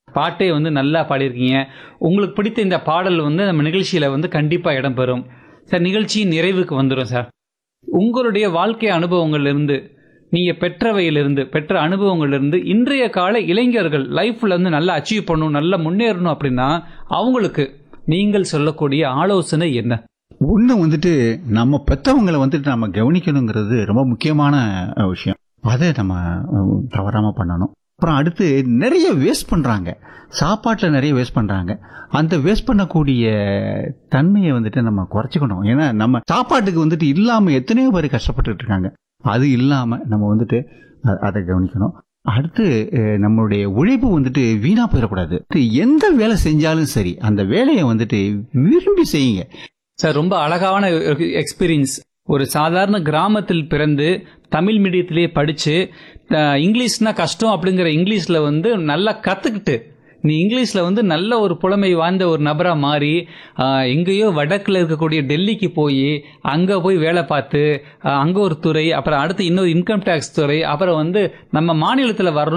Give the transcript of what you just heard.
பாட்டே வந்து நல்லா பாடியிருக்கீங்க உங்களுக்கு பிடித்த இந்த பாடல் வந்து நம்ம நிகழ்ச்சியில் வந்து கண்டிப்பாக இடம்பெறும் சார் நிகழ்ச்சியின் நிறைவுக்கு வந்துடும் சார் உங்களுடைய வாழ்க்கை அனுபவங்கள்லேருந்து நீங்கள் பெற்றவையிலிருந்து பெற்ற அனுபவங்கள்லேருந்து இன்றைய கால இளைஞர்கள் லைஃப்பில் வந்து நல்லா அச்சீவ் பண்ணணும் நல்லா முன்னேறணும் அப்படின்னா அவங்களுக்கு நீங்கள் சொல்லக்கூடிய ஆலோசனை என்ன ஒன்று வந்துட்டு நம்ம பெற்றவங்களை வந்துட்டு நம்ம கவனிக்கணுங்கிறது ரொம்ப முக்கியமான அஹ், விஷயம் அதை நம்ம அஹ், தவறாம பண்ணணும் அப்புறம் அடுத்து நிறைய வேஸ்ட் பண்றாங்க சாப்பாட்டில் நிறைய வேஸ்ட் பண்றாங்க அந்த வேஸ்ட் பண்ணக்கூடிய தன்மையை வந்துட்டு நம்ம குறைச்சிக்கணும் ஏன்னா நம்ம சாப்பாட்டுக்கு வந்துட்டு இல்லாம எத்தனையோ பேர் கஷ்டப்பட்டுட்டு இருக்காங்க அது இல்லாம நம்ம வந்துட்டு அ- அதை கவனிக்கணும் அடுத்து அஹ், நம்மளுடைய உழைப்பு வந்துட்டு வீணா போயிடக்கூடாது எந்த வேலை செஞ்சாலும் சரி அந்த வேலையை வந்துட்டு விரும்பி செய்யுங்க சார் ரொம்ப அழகான எக்ஸ்பீரியன்ஸ் ஒரு சாதாரண கிராமத்தில் பிறந்து தமிழ் மீடியத்திலேயே படித்து இங்கிலீஷ்னா கஷ்டம் அப்படிங்கிற இங்கிலீஷில் வந்து நல்லா கற்றுக்கிட்டு நீ இங்கிலீஷில் வந்து நல்ல ஒரு புலமை வாய்ந்த ஒரு நபராக மாறி ஆஹ், எங்கேயோ வடக்கில் இருக்கக்கூடிய டெல்லிக்கு போய் அங்கே போய் வேலை பார்த்து அங்கே ஒரு துறை அப்புறம் அடுத்து இன்னொரு இன்கம் டேக்ஸ் துறை அப்புறம் வந்து நம்ம மாநிலத்தில் வரணும்